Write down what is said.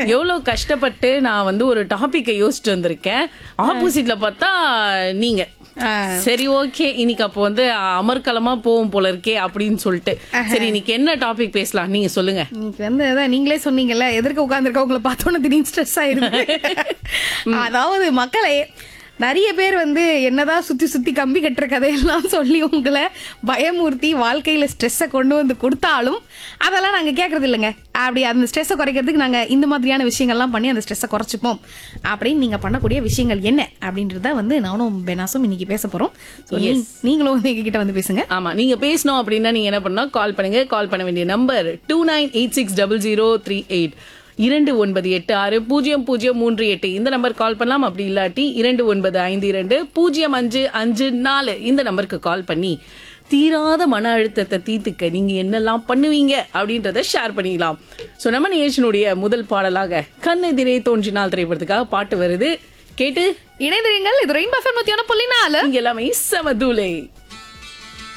எவ்வளவு கஷ்டப்பட்டு நான் வந்து ஒரு டாபிக்கை யோசிச்சுட்டு வந்திருக்கேன் ஆப்போசிட்ல பார்த்தா நீங்க ஆ. சரி ஓகே இன்னைக்கு அப்போ வந்து அமர்க்கலமா போவோம் போல இருக்கே அப்படின்னு சொல்லிட்டு சரி இன்னைக்கு என்ன டாபிக் பேசலாம் நீங்க சொல்லுங்க இன்னைக்கு வந்து அதான் நீங்களே சொன்னீங்கல்ல எதிர்க்க உட்காந்துருக்கவங்கள பார்த்தோன்னே திடீர்னு ஸ்ட்ரெஸ் ஆயிருது அதாவது மக்களே நிறைய பேர் வந்து என்னதான் சுத்தி சுத்தி கம்பி கட்டுற கதையெல்லாம் சொல்லி உங்களை பயமூர்த்தி வாழ்க்கையில ஸ்ட்ரெஸ்ஸை கொண்டு வந்து கொடுத்தாலும் அதெல்லாம் நாங்க கேட்கறது இல்லைங்க அப்படி அந்த ஸ்ட்ரெஸ்ஸை குறைக்கிறதுக்கு நாங்க இந்த மாதிரியான விஷயங்கள்லாம் பண்ணி அந்த ஸ்ட்ரெஸ்ஸை குறைச்சிப்போம் அப்படின்னு நீங்க பண்ணக்கூடிய விஷயங்கள் என்ன அப்படின்றத வந்து நானும் பெனாசும் இன்னைக்கு பேச போறோம் So, நீ- நீங்களும் வந்து எங்ககிட்ட வந்து பேசுங்க ஆமா நீங்க பேசணும் அப்படின்னா நீங்க என்ன பண்ணணும் கால் பண்ணுங்க கால் பண்ண வேண்டிய number two nine eight six double zero three eight இரண்டு ஒன்பது எட்டு ஆறு பூஜ்ஜியம் பூஜ்ஜியம் மூன்று எட்டு இந்த நம்பர் கால் பண்ணலாம் அப்படி இல்லாட்டி இரண்டு ஒன்பது ஐந்து இரண்டு பூஜ்ஜியம் அஞ்சு அஞ்சு நாலு இந்த நம்பருக்கு கால் பண்ணி தீராத மன அழுத்தத்தை தீர்த்துக்க நீங்க என்னெல்லாம் பண்ணுவீங்க அப்படின்றத ஷேர் பண்ணிக்கலாம் சோ நம்ம நிகழ்ச்சியினுடைய முதல் பாடலாக கண்ணெதிரே தோன்றினால் திரைப்படத்துக்காக பாட்டு வருது கேட்டு இணைந்திருங்கள் இது ரெயின் பஃபர் மத்தியான புள்ளி நாலு இங்க எல்லாமே சமதூலை